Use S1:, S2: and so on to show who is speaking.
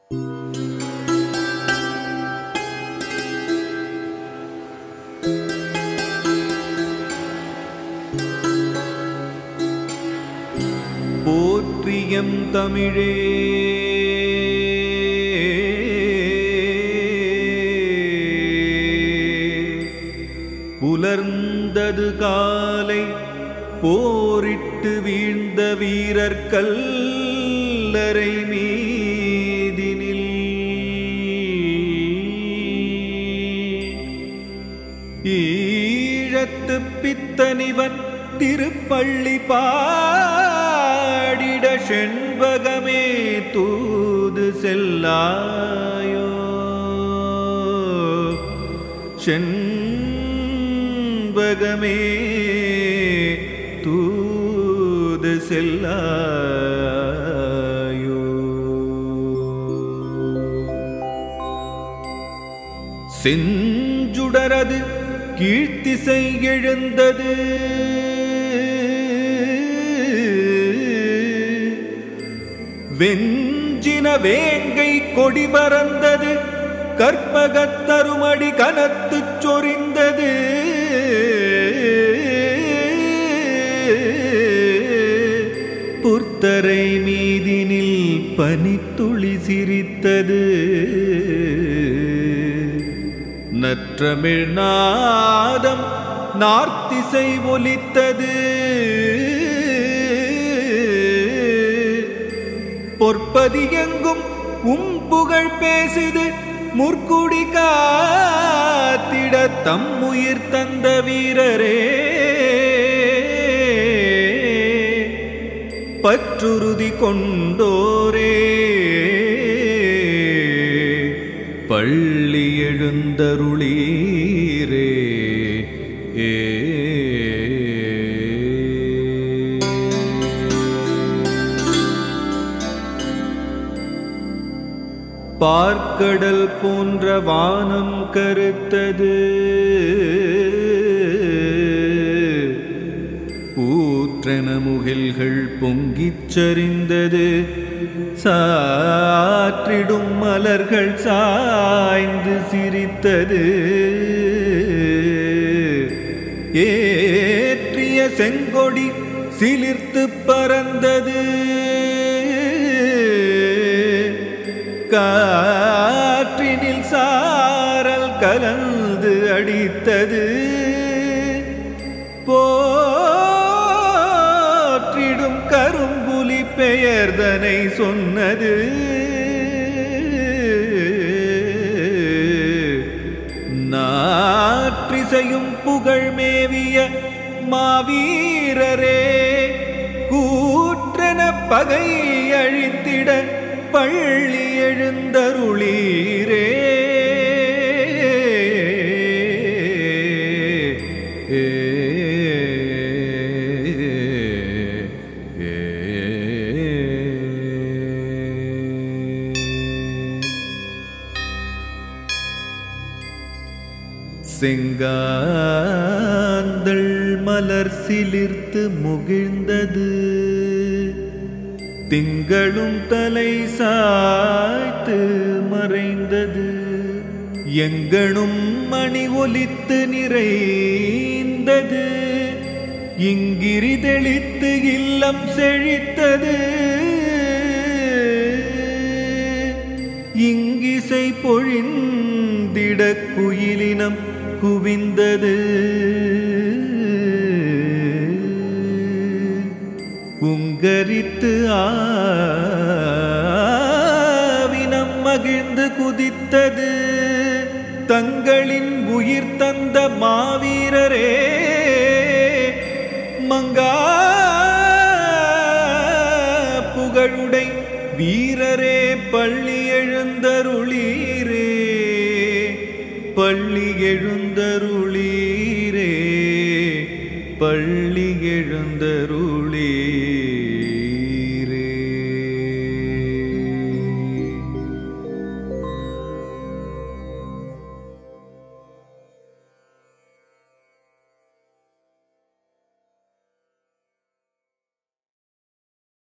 S1: போற்றியம் தமிழே புலர்ந்தது காலை போரிட்டு வீழ்ந்த வீரர் கல்லறை மீதினில் ஈழத்து பித்தனிவன் திருப்பள்ளி பாடிட செண்பகமே தூது செல்லாயோ செண்பகமே தூது செல்லாயோ செஞ்சுடரது கீழ்த்திசை எழுந்தது வெஞ்சின வேங்கை கொடி பறந்தது கற்பகத் தருமடி கனத்துச் சொரிந்தது புர்த்தரை மீதினில் பனித்துளி சிரித்தது நற்றமிழ் நாதம் நார்த்திசை ஒலித்தது பொற்பதி எங்கும் உம் புகழ் பேசுது முற்குடி காத்திட தம் உயிர் தந்த வீரரே பற்றுறுதி கொண்டோரே பள்ளி எழுந்தருளீரே ஏ பார்க்கடல் போன்ற வானம் கருத்தது ஊற்றென முகில்கள் பொங்கிச் சரிந்தது சாற்றிடும் மலர்கள் சாய்ந்து சிரித்தது ஏற்றிய செங்கொடி சிலிர்த்து பறந்தது காற்றினில் சாரல் கலந்து அடித்தது போற்றிடும் கரும்புலி பெயர்தனை சொன்னது நாற்றிசையும் புகழ் மேவிய மாவீரரே கூற்றென பகை அழித்திட பள்ளி எழுந்தருளீரே ஏ செங்காந்தள் மலர் சிலிர்த்து முகிழ்ந்தது திங்களும் தலை சாய்த்து மறைந்தது எங்கனும் மணி ஒலித்து நிறைந்தது இங்கிரி தெளித்து இல்லம் செழித்தது இங்கிசை பொழிந்திட குயிலினம் குவிந்தது உங்கரித்து ஆவினம் மகிழ்ந்து குதித்தது தங்களின் உயிர் தந்த மாவீரரே மங்கா புகழுடை வீரரே பள்ளி எழுந்தருளீரே பள்ளி எழுந்தருளீரே பள்ளி